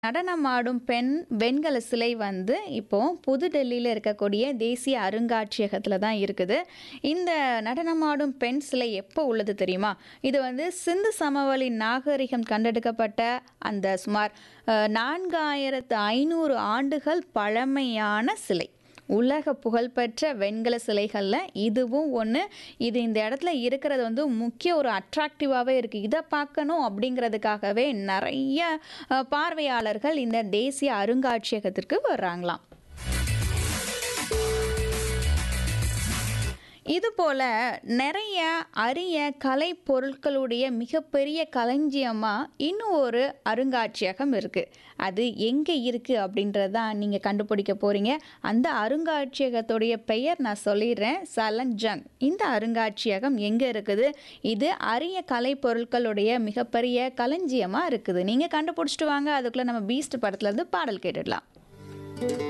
நடனமாடும் பெண் வெண்கல சிலை வந்து இப்போ புதுடெல்லியில் இருக்கக்கூடிய தேசிய அருங்காட்சியகத்தில் தான் இருக்குது இந்த நடனமாடும் பெண் சிலை எப்போ உள்ளது தெரியுமா இது வந்து சிந்து சமவெளி நாகரிகம் கண்டெடுக்கப்பட்ட அந்த சுமார் அஹ், நான்காயிரத்து ஐநூறு ஆண்டுகள் பழமையான சிலை உலக புகழ்பெற்ற வெண்கல சிலைகளில் இதுவும் ஒன்று இது இந்த இடத்துல இருக்கிறது வந்து முக்கிய ஒரு அட்ராக்டிவாகவே இருக்குது இதை பார்க்கணும் அப்படிங்கிறதுக்காகவே நிறைய அஹ், பார்வையாளர்கள் இந்த தேசிய அருங்காட்சியகத்திற்கு வர்றாங்களாம் இது போல நிறைய அரிய கலை பொருட்களுடைய மிகப்பெரிய களஞ்சியமாக இன்னும் ஒரு அருங்காட்சியகம் இருக்குது அது எங்கே இருக்குது அப்படின்றது தான் நீங்கள் கண்டுபிடிக்க போகிறீங்க அந்த அருங்காட்சியகத்துடைய பெயர் நான் சொல்லிடுறேன் சலன்ஜங் இந்த அருங்காட்சியகம் எங்கே இருக்குது இது அரிய கலை பொருட்களுடைய மிகப்பெரிய களஞ்சியமாக இருக்குது நீங்கள் கண்டுபிடிச்சிட்டு வாங்க அதுக்குள்ளே நம்ம பீஸ்ட் படத்துலேருந்து பாடல் கேட்டுடலாம்